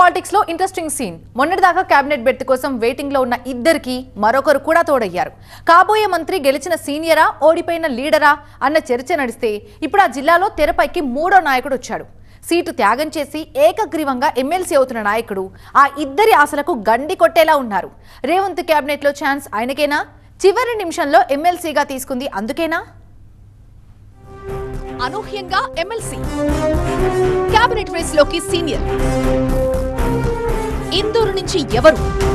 politics లో interesting scene మొన్నటిదాకా cabinet berth కోసం వెయిటింగ్ లో ఉన్న ఇద్దరికి మరొకరు కూడా తోడయ్యారు కాబోయే మంత్రి గెలిచిన సీనియరా ఓడిపోయిన లీడరా అన్న చర్చ నడిస్తే ఇప్పుడు ఆ జిల్లాలో తెరపైకి మూడో నాయకుడు వచ్చాడు సీటు త్యాగం చేసి ఏకగ్రీవంగా ఎమ్మెల్సీ అవుతున్న నాయకుడు ఆ ఇద్దరి ఆశలకు గండి కొట్టేలా ఉన్నారు రేవంత్ కేబినెట్ లో ఛాన్స్ ఆయనకేనా చివరి నిమిషంలో ఎమ్మెల్సీగా తీసుకుంది అందుకేనా అనూహ్యంగా ఎమ్మెల్సీ కేబినెట్ రేస్ లోకి సీనియర్ ఇందూరు నుంచి ఎవరు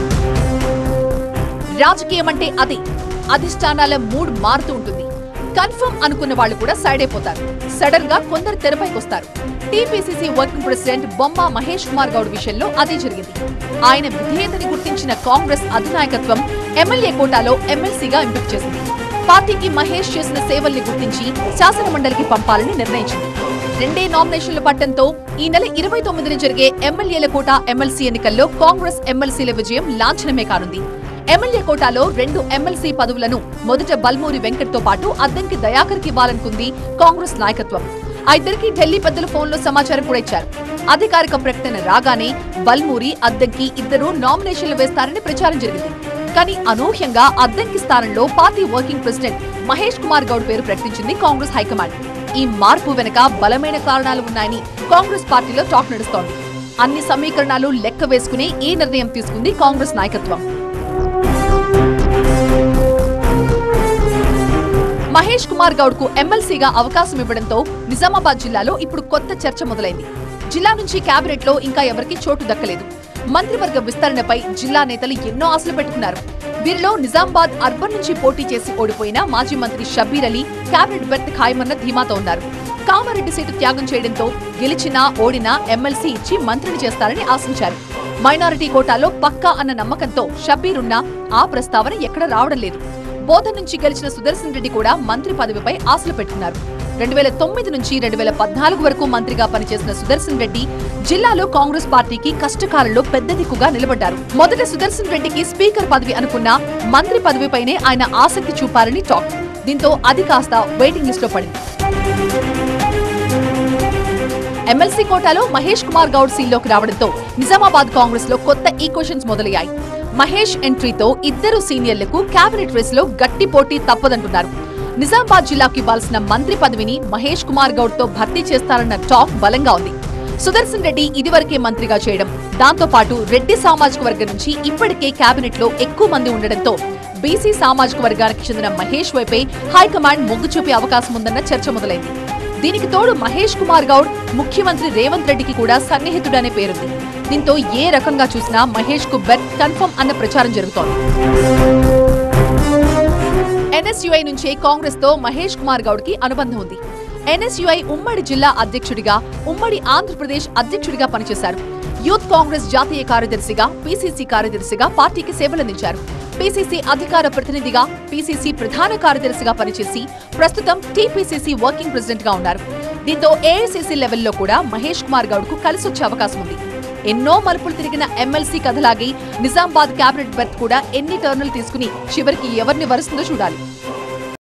రాజకీయం అంటే అదే అధిష్టానాల మూడ్ మారుతూ ఉంటుంది కన్ఫర్మ్ అనుకున్న వాళ్ళు కూడా సైడ్ అయిపోతారు సడన్ గా కొందరు తెరపైకి వస్తారు టీపీసీసీ వర్కింగ్ ప్రెసిడెంట్ బొమ్మ మహేష్ కుమార్ గౌడ్ విషయంలో అదే జరిగింది ఆయన విధేయతని గుర్తించిన కాంగ్రెస్ అధినాయకత్వం ఎమ్మెల్యే కోటాలో ఎమ్మెల్సీగా ఎంపిక చేసింది పార్టీకి మహేష్ చేసిన సేవల్ని గుర్తించి శాసన మండలికి పంపాలని నిర్ణయించింది రెండే నామినేషన్లు పట్టంతో ఈ నెల ఇరవై తొమ్మిదిన జరిగే ఎమ్మెల్యేల కోట ఎమ్మెల్సీ ఎన్నికల్లో కాంగ్రెస్ ఎమ్మెల్సీల విజయం లాంఛనమే కానుంది ఎమ్మెల్యే కోటాలో రెండు ఎమ్మెల్సీ పదవులను మొదట బల్మూరి వెంకట్తో పాటు అద్దంకి దయాకర్కి ఇవ్వాలనుకుంది కాంగ్రెస్ నాయకత్వం ఆ ఇద్దరికి ఢిల్లీ పెద్దల ఫోన్లో సమాచారం కూడా ఇచ్చారు అధికారిక ప్రకటన రాగానే బల్మూరి అద్దంకి ఇద్దరు నామినేషన్లు వేస్తారని ప్రచారం జరిగింది కానీ అనూహ్యంగా అద్దంకి స్థానంలో party working president Mahesh Kumar Goud పేరు ప్రకటించింది కాంగ్రెస్ హైకమాండ్ ఈ మార్పు వెనుక బలమైన కారణాలు ఉన్నాయని కాంగ్రెస్ పార్టీలో టాక్ నడుస్తోంది అన్ని సమీకరణాలు లెక్క వేసుకుని ఈ నిర్ణయం తీసుకుంది కాంగ్రెస్ నాయకత్వం మహేష్ కుమార్ గౌడ్ కు ఎమ్మెల్సీగా అవకాశం ఇవ్వడంతో నిజామాబాద్ జిల్లాలో ఇప్పుడు కొత్త చర్చ మొదలైంది జిల్లా నుంచి కేబినెట్ లో ఇంకా ఎవరికీ చోటు దక్కలేదు మంత్రివర్గ విస్తరణపై జిల్లా నేతలు ఎన్నో ఆశలు పెట్టుకున్నారు వీరిలో నిజామాబాద్ అర్బన్ నుంచి పోటీ చేసి ఓడిపోయిన మాజీ మంత్రి షబ్బీర్ అలీ కేబినెట్ బెర్త్ ఖాయమన్న ధీమాతో ఉన్నారు కామారెడ్డి సీటు త్యాగం చేయడంతో గెలిచినా ఓడినా ఎమ్మెల్సీ ఇచ్చి మంత్రిని చేస్తారని ఆశించారు మైనారిటీ కోటాలో పక్కా అన్న నమ్మకంతో షబ్బీర్ ఉన్నా ఆ ప్రస్తావన ఎక్కడ రావడం లేదు బోధ నుంచి గెలిచిన సుదర్శన్ రెడ్డి కూడా మంత్రి పదవిపై ఆశలు పెట్టుకున్నారు రెండు వేల తొమ్మిది నుంచి రెండు వేల పద్నాలుగు వరకు మంత్రిగా పనిచేసిన సుదర్శన్ రెడ్డి జిల్లాలో కాంగ్రెస్ పార్టీకి కష్టకాలంలో పెద్ద దిక్కుగా నిలబడ్డారు మొదట సుదర్శన్ రెడ్డికి స్పీకర్ పదవి అనుకున్న మంత్రి పదవిపైనే ఆయన ఆసక్తి చూపారని టాక్ దీంతో అది కాస్త వెయిటింగ్ లిస్టులో పడింది ఎమ్మెల్సీ కోటాలో మహేష్ కుమార్ గౌడ్ సీల్లోకి రావడంతో నిజామాబాద్ కాంగ్రెస్ లో కొత్త ఈక్వెషన్స్ మొదలయ్యాయి మహేష్ ఎంట్రీతో ఇద్దరు సీనియర్లకు కేబినెట్ రేస్ లో గట్టి పోటీ తప్పదంటున్నారు నిజామాబాద్ జిల్లాకు ఇవ్వాల్సిన మంత్రి పదవిని మహేష్ కుమార్ గౌడ్ తో భర్తీ చేస్తారన్న టాక్ బలంగా ఉంది సుదర్శన్ రెడ్డి ఇదివరకే మంత్రిగా చేయడం దాంతో పాటు రెడ్డి సామాజిక వర్గం నుంచి ఇప్పటికే కేబినెట్ లో ఎక్కువ మంది ఉండడంతో బీసీ సామాజిక వర్గానికి చెందిన మహేష్ వైపే హైకమాండ్ మొగ్గు చూపే అవకాశం ఉందన్న చర్చ మొదలైంది దీనికి తోడు మహేష్ కుమార్ గౌడ్ ముఖ్యమంత్రి రేవంత్ రెడ్డికి కూడా సన్నిహితుడనే పేరుంది దీంతో ఏ రకంగా చూసినా మహేష్ కు బెర్త్ కన్ఫర్మ్ అన్న ప్రచారం జరుగుతోంది ఎన్ఎస్యుఐ నుంచే కాంగ్రెస్ తో మహేష్ కుమార్ గౌడ్ కి అనుబంధం ఉంది ఎన్ఎస్యుఐ ఉమ్మడి జిల్లా అధ్యక్షుడిగా ఉమ్మడి ఆంధ్రప్రదేశ్ అధ్యక్షుడిగా పనిచేశారు యూత్ కాంగ్రెస్ జాతీయ కార్యదర్శిగా పీసీసీ కార్యదర్శిగా పార్టీకి సేవలందించారు పీసీసీ అధికార ప్రతినిధిగా పీసీసీ ప్రధాన కార్యదర్శిగా పనిచేసి ప్రస్తుతం టీపీసీసీ వర్కింగ్ ప్రెసిడెంట్ గా ఉన్నారు దీంతో ఏఐసీసీ లెవెల్లో కూడా మహేష్ కుమార్ గౌడ్ కు కలిసొచ్చే అవకాశం ఉంది ఎన్నో మలుపులు తిరిగిన ఎమ్మెల్సీ కథలాగి నిజామాబాద్ కేబినెట్ బెర్త్ కూడా ఎన్ని టర్నులు తీసుకుని చివరికి ఎవరిని వరుస్తుందో చూడాలి